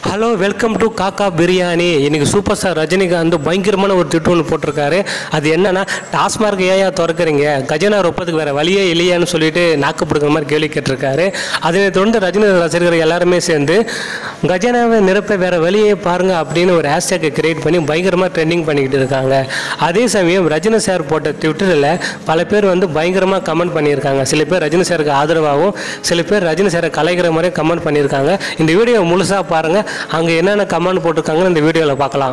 hello welcome to காக்கா பிரியாணி இன்னைக்கு super star Rajinikanth பயங்கரமான ஒரு திட்டு ஒன்று போட்டிருக்காரு அது என்னன்னா டாஸ்மார்க் ஏயா திறக்கிறீங்க கஜனா ரொப்பதுக்கு வேற வழியே இல்லையான்னு சொல்லிட்டு நாக்கு பிடிக்கிற மாதிரி கேள்வி கேட்டிருக்காரு அதனை தொடர்ந்து ரஜினி ரசிகர்கள் எல்லாருமே சேர்ந்து கஜனாவை நிரப்ப வேற வழியே பாருங்க அப்படின்னு ஒரு ஹேஷ்டேக்கை கிரியேட் பண்ணி பயங்கரமாக ட்ரெண்டிங் பண்ணிக்கிட்டு இருக்காங்க அதே சமயம் ரஜினி சார் போட்ட ட்விட்டரில் பல பேர் வந்து பயங்கரமாக கமெண்ட் பண்ணியிருக்காங்க சில பேர் ரஜினி சாருக்கு ஆதரவாகவும் சில பேர் ரஜினி சாரை கலைக்கிற மாதிரி கமெண்ட் பண்ணியிருக்காங்க இந்த வீடியோ முழுசாக பாருங்கள் அங்கே என்னென்ன கமெண்ட் போட்டிருக்காங்கன்னு இந்த வீடியோவில் பார்க்கலாம்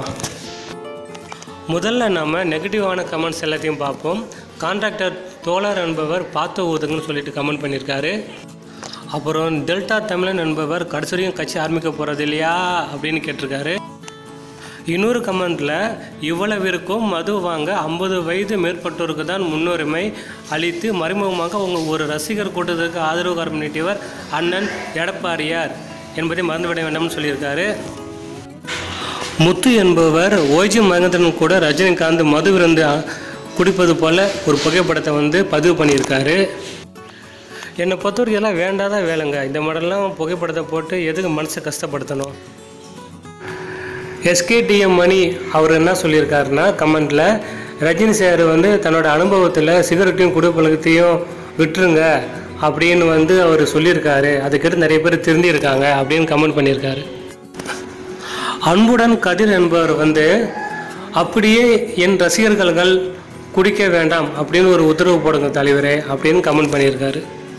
முதல்ல நம்ம நெகட்டிவான கமெண்ட்ஸ் எல்லாத்தையும் பார்ப்போம் கான்ட்ராக்டர் தோழர் என்பவர் பார்த்து ஊதுங்கன்னு சொல்லிட்டு கமெண்ட் பண்ணியிருக்காரு அப்புறம் டெல்டா தமிழன் என்பவர் கடைசி வரைக்கும் கட்சி ஆரம்பிக்க போகிறது இல்லையா அப்படின்னு கேட்டிருக்காரு இன்னொரு கமெண்ட்டில் இவ்வளவிற்கும் மது வாங்க ஐம்பது வயது மேற்பட்டோருக்கு தான் முன்னுரிமை அளித்து மறைமுகமாக அவங்க ஒரு ரசிகர் கூட்டத்திற்கு ஆதரவு காரம் நீட்டியவர் அண்ணன் எடப்பாடியார் என்பதை மறந்துவிட வேண்டாம்னு சொல்லியிருக்காரு முத்து என்பவர் ஓய்ஜி மகேந்திரன் கூட ரஜினிகாந்த் மது விருந்து குடிப்பது போல ஒரு புகைப்படத்தை வந்து பதிவு பண்ணியிருக்காரு என்னை பொறுத்தவரைக்கும் எல்லாம் வேண்டாத வேலைங்க இந்த மாதிரிலாம் புகைப்படத்தை போட்டு எதுக்கு மனசை கஷ்டப்படுத்தணும் எஸ்கேடிஎம் மணி அவர் என்ன சொல்லியிருக்காருன்னா கமெண்டில் ரஜினி சார் வந்து தன்னோட அனுபவத்தில் சிகரெட்டையும் குடிப்பழக்கத்தையும் விட்டுருங்க அப்படின்னு வந்து அவர் சொல்லியிருக்காரு அதுக்கடுத்து நிறைய பேர் திருந்திருக்காங்க அப்படின்னு கமெண்ட் பண்ணியிருக்காரு அன்புடன் கதிர் என்பவர் வந்து அப்படியே என் ரசிகர்கள் குடிக்க வேண்டாம் அப்படின்னு ஒரு உத்தரவு போடுங்க தலைவரே அப்படின்னு கமெண்ட் பண்ணியிருக்காரு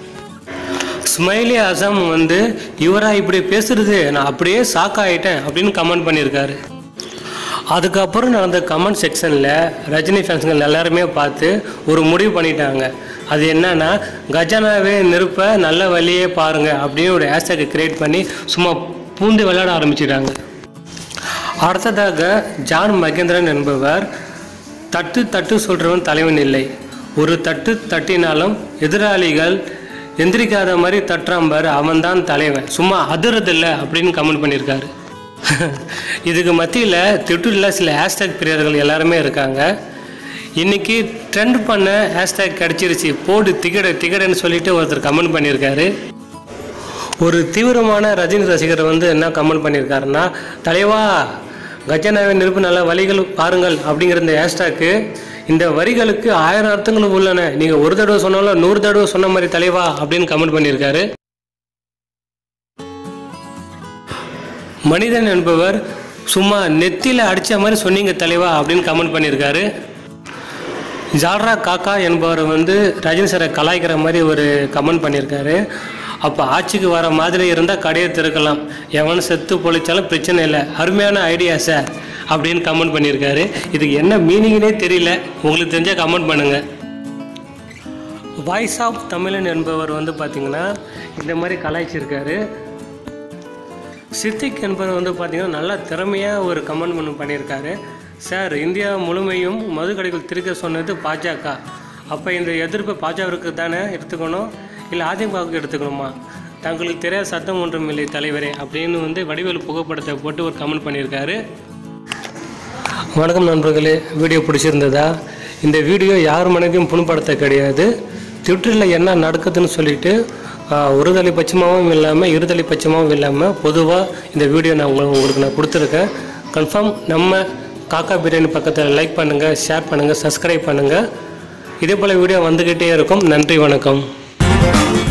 ஸ்மைலி அசம் வந்து இவரா இப்படி பேசுறது நான் அப்படியே ஷாக் ஆகிட்டேன் அப்படின்னு கமெண்ட் பண்ணியிருக்காரு அதுக்கப்புறம் நடந்த கமெண்ட் செக்ஷனில் ரஜினி ஃபேன்ஸுங்கள் எல்லாருமே பார்த்து ஒரு முடிவு பண்ணிட்டாங்க அது என்னன்னா கஜானாவே நிருப்ப நல்ல வழியே பாருங்க அப்படின்னு ஒரு ஹேஷ்டேக்கை கிரியேட் பண்ணி சும்மா பூந்து விளையாட ஆரம்பிச்சிட்டாங்க அடுத்ததாக ஜான் மகேந்திரன் என்பவர் தட்டு தட்டு சொல்கிறவன் தலைவன் இல்லை ஒரு தட்டு தட்டினாலும் எதிராளிகள் எந்திரிக்காத மாதிரி தட்டுறான் பாரு அவன்தான் தலைவன் சும்மா அதிரதில்லை அப்படின்னு கமெண்ட் பண்ணியிருக்காரு இதுக்கு மத்தியில் ட்விட்டரில் சில ஹேஷ்டேக் பிரியர்கள் எல்லாருமே இருக்காங்க இன்னைக்கு ட்ரெண்ட் பண்ண ஹேஷ்டேக் கிடச்சிருச்சு போடு திகட திகடன்னு சொல்லிட்டு ஒருத்தர் கமெண்ட் பண்ணியிருக்காரு ஒரு தீவிரமான ரஜினி ரசிகர் வந்து என்ன கமெண்ட் பண்ணியிருக்காருன்னா தலைவா கஜனாவின் நிருப்பு நல்ல வழிகள் பாருங்கள் அப்படிங்கிற இந்த ஹேஷ்டாக்கு இந்த வரிகளுக்கு ஆயிரம் அர்த்தங்கள் உள்ளன நீங்கள் ஒரு தடவை சொன்னாலும் நூறு தடவை சொன்ன மாதிரி தலைவா அப்படின்னு கமெண்ட் பண்ணியிருக்காரு மனிதன் என்பவர் சும்மா நெத்தியில் அடித்த மாதிரி சொன்னீங்க தலைவா அப்படின்னு கமெண்ட் பண்ணியிருக்காரு ஜால்ரா காக்கா என்பவர் வந்து ரஜினி சாரை கலாய்க்கிற மாதிரி ஒரு கமெண்ட் பண்ணியிருக்காரு அப்போ ஆட்சிக்கு வர மாதிரி இருந்தால் கடையை திறக்கலாம் எவன் செத்து பொழிச்சாலும் பிரச்சனை இல்லை அருமையான ஐடியா சார் அப்படின்னு கமெண்ட் பண்ணியிருக்காரு இதுக்கு என்ன மீனிங்னே தெரியல உங்களுக்கு தெரிஞ்சால் கமெண்ட் பண்ணுங்கள் வாய்ஸ் ஆஃப் தமிழன் என்பவர் வந்து பார்த்திங்கன்னா இந்த மாதிரி கலாய்ச்சிருக்காரு சித்திக் என்பவர் வந்து பார்த்திங்கன்னா நல்லா திறமையாக ஒரு கமெண்ட் பண்ணி பண்ணியிருக்காரு சார் இந்தியா முழுமையும் மது கடைகள் திருக்க சொன்னது பாஜக அப்போ இந்த எதிர்ப்பு பாஜகவுக்கு தானே எடுத்துக்கணும் இல்லை அதிமுகவுக்கு எடுத்துக்கணுமா தங்களுக்கு தெரியாத சத்தம் ஒன்றும் இல்லை தலைவரே அப்படின்னு வந்து வடிவேல் புகைப்படத்தை போட்டு ஒரு கமெண்ட் பண்ணியிருக்காரு வணக்கம் நண்பர்களே வீடியோ பிடிச்சிருந்ததா இந்த வீடியோ யார் மனதையும் புண்படுத்த கிடையாது ட்விட்டரில் என்ன நடக்குதுன்னு சொல்லிட்டு ஆஹ், ஒரு தலைப்பட்சமாகவும் இல்லாமல் இருதலை பட்சமாகவும் இல்லாமல் பொதுவாக இந்த வீடியோ நான் உங்களுக்கு உங்களுக்கு நான் கொடுத்துருக்கேன் கன்ஃபார்ம் நம்ம காக்கா பிரியாணி பக்கத்தில் லைக் பண்ணுங்கள் ஷேர் பண்ணுங்கள் சப்ஸ்கிரைப் பண்ணுங்கள் இதே போல் வீடியோ வந்துக்கிட்டே இருக்கும் நன்றி வணக்கம்